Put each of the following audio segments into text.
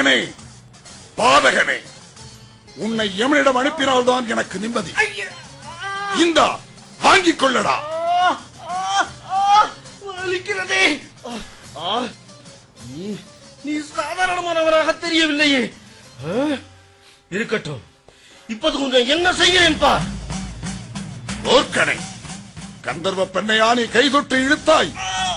பாதகனே பாதகனே உன்னை எமனிடம் அனுப்பினால்தான் எனக்கு நிம்மதி இந்தா வாங்கிக் கொள்ளடா வலிக்கிறதே ஆ, ஆ, நீ நீ சாதாரணமானவராக தெரியவில்லையே ஆ, இருக்கட்டும் இப்போது கொஞ்சம் என்ன செய்கிறேன் பார் ஓர்க்கனை கந்தர்வ பெண்ணையா நீ கை தொட்டு இழுத்தாய்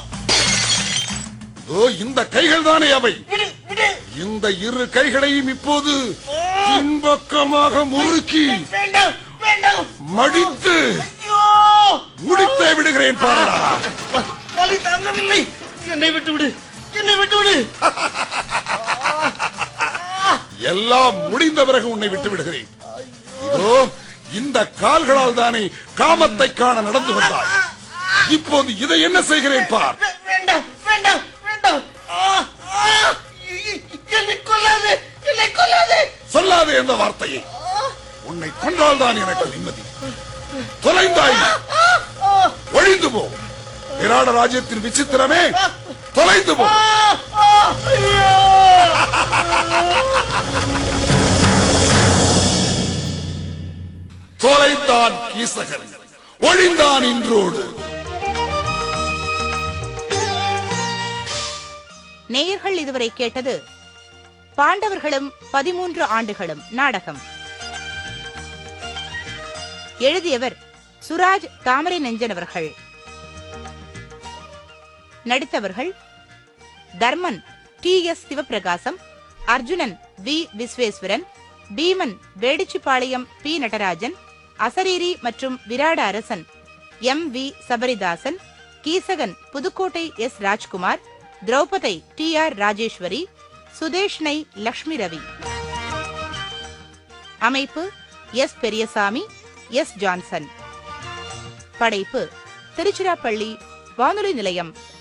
ஓ இந்த கைகள் தானே அவை விடு விடு இந்த இரு கைகளையும் இப்போது பின்பக்கமாக முறுக்கி வேண்டாம் வேண்டாம் மடித்து ஐயோ முடித்தே விடுகிறேன் பாரடா வ- வலி தாங்கவில்லை என்னை விட்டு விடு என்னை விட்டு விடு எல்லாம் முடிந்த பிறகு உன்னை விட்டு விடுகிறேன் இதோ இந்த கால்களால் தானே காமத்தை காண நடந்து வந்தாய் இப்போது இதை என்ன செய்கிறேன் பார் வே- வேண்டாம் வேண்டாம் வேண்டாம் ஆ, ஆ, இ- என்னை கொல்லாது என்னை கொல்லாது சொல்லாதே என்ற வார்த்தையை உன்னை கொன்றால் தான் எனக்கு நிம்மதி தொலைந்தாய் ஒழிந்து போ விராட ராஜ்யத்தின் விசித்திரமே தொலைந்து போ ஆ, ஆ, ஐயோ தொலைந்தான் கீசகன் ஒழிந்தான் இன்றோடு நேயர்கள் இதுவரை கேட்டது பாண்டவர்களும் பதிமூன்று ஆண்டுகளும் நாடகம் எழுதியவர் சுராஜ் தாமரை நெஞ்சன் அவர்கள் நடித்தவர்கள் Dharman T S Sivaprakasam Arjunan V Visweswaran Bheeman Vedichipalayam P Natarajan அசரீரி மற்றும் விராட அரசன் M V Sabaridasan Keechakan Pudukkottai S Rajkumar Draupathai T R Rajeswari Sudeshnai Lakshmi Ravi அமைப்பு எஸ் பெரியசாமி எஸ் ஜான்சன் படைப்பு திருச்சிராப்பள்ளி வானொலி நிலையம்